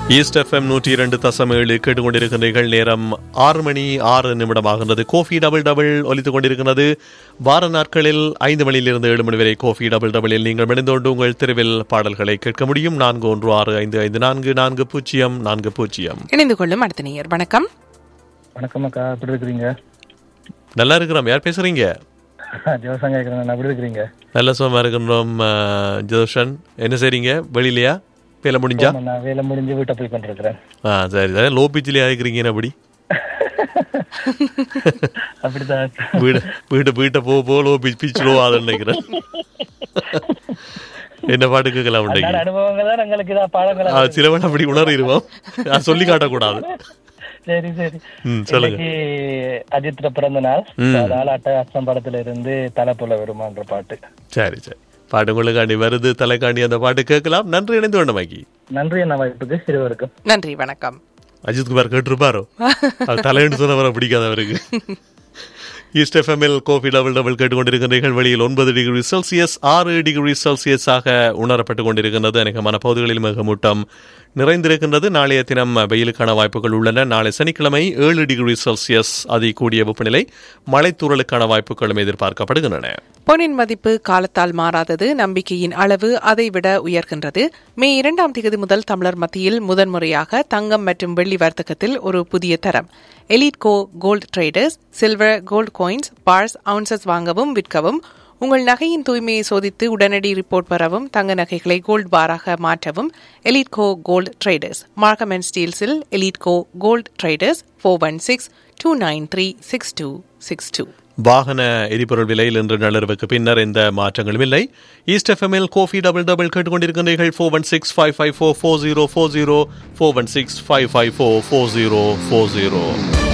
east FM நூற்றி இரண்டு தசம் ஏழு கேட்டுக்கொண்டிருக்கின்றீர்கள் நேரம் ஆறு மணி ஆறு நிமிடமாகின்றது கோஃபி டபுள் டபுள் ஒலித்துக் கொண்டிருக்கிறது வார நாட்களில் ஐந்து மணியிலிருந்து ஏழு மணி வரை கோஃபி டபுள் டபுளில் நீங்கள் மணிந்தோண்டு உங்கள் தெருவில் பாடல்களை கேட்க முடியும் நான்கு ஒன்று ஆறு ஐந்து ஐந்து நான்கு நான்கு பூஜ்ஜியம் நான்கு பூஜ்ஜியம் இணைந்து கொள்ளும் அடுத்த நேயர் வணக்கம் வணக்கம் அக்கா எப்படி இருக்கிறீங்க நல்லா இருக்கிறோம் யார் பேசுறீங்க ஜோசங்க இருக்கிறேன் எப்படி இருக்கிறீங்க நல்ல சுகமா இருக்கின்றோம் அஹ், ஜோஷன் என்ன செய்றீங்க வெளியிலையா வேலை முடிஞ்சா ஆமா, நான் வேலை முடிஞ்சு வீட்டை போய் கொண்டிருக்கிறேன் ஆ சரி சரி லோ பிச்சிலேயே இருக்கிறீங்க அப்படி அப்படிதான் வீடு வீட்டு வீட்டை போக போக லோ பிச் பிச் லோ ஆகுதுன்னு நினைக்கிறேன் என்ன பாட்டு கேட்கலாம் அன்றாட உண்டைக்கு அனுபவங்கள் தான் எங்களுக்கு இதான் பாடங்கள் ஆ, சிலவன் அப்படி உணர்வோம் நான் சொல்லி காட்டக்கூடாது சரி சரி ம் சொல்லுங்க இன்னைக்கு அஜித்ல பிறந்த நாள் அதனால அட்டகாசம் படத்துல இருந்து தலை போல வருமான்ற பாட்டு சரி சரி பாட்டு உங்களுக்காண்டி வருது தலைக்காண்டி அந்த பாட்டு கேட்கலாம் நன்றி இணைந்து வேண்டமாக்கி நன்றி என்ன வாய்ப்புக்கு சிறுவருக்கும் நன்றி வணக்கம் அஜித் குமார் கேட்டிருப்பாரோ அது தலையெண்டு சொன்னவரை பிடிக்காத அவருக்கு ஈஸ்ட் எஃப்எம்எல் கோபி டபுள் டபுள் கேட்டுக்கொண்டிருக்கின்றீர்கள் வெளியில் ஒன்பது டிகிரி செல்சியஸ் ஆறு டிகிரி செல்சியஸாக உணரப்பட்டு கொண்டிருக்கின்றது அநேகமான பகுதிகளில் மிகமூட்டம் நிறைந்திருக்கின்றது நாளைய தினம் வெயிலுக்கான வாய்ப்புகள் உள்ளன நாளை சனிக்கிழமை ஏழு டிகிரி செல்சியஸ் அதி கூடிய வெப்பநிலை மழைத்தூறலுக்கான வாய்ப்புகளும் எதிர்பார்க்கப்படுகின்றன பொன்னின் மதிப்பு காலத்தால் மாறாதது நம்பிக்கையின் அளவு அதைவிட உயர்கின்றது மே இரண்டாம் தேதி முதல் தமிழர் மத்தியில் முதன்முறையாக தங்கம் மற்றும் வெள்ளி வர்த்தகத்தில் ஒரு புதிய தரம் elite go gold traders silver gold coins bars ounces வாங்கவும் விற்கவும் உங்கள் நகையின் தூய்மையை சோதித்து உடனடி ரிப்போர்ட் பெறவும் தங்க நகைகளை கோல்ட் பாராக மாற்றவும் elite go gold traders Markham and ஸ்டீல்ஸில் elite go gold traders four one six two nine three six two six two வாகன எரிபொருள் விலையில் இன்று நள்ளிரவுக்கு பின்னர் எந்த மாற்றங்களும் இல்லை ஈஸ்ட் எஃப்எம்எல் கோஃபி டபுள் டபுள் கேட்டுக்கொண்டிருக்கின்றீர்கள் four one six five five four four zero four zero four one six five five four four zero four zero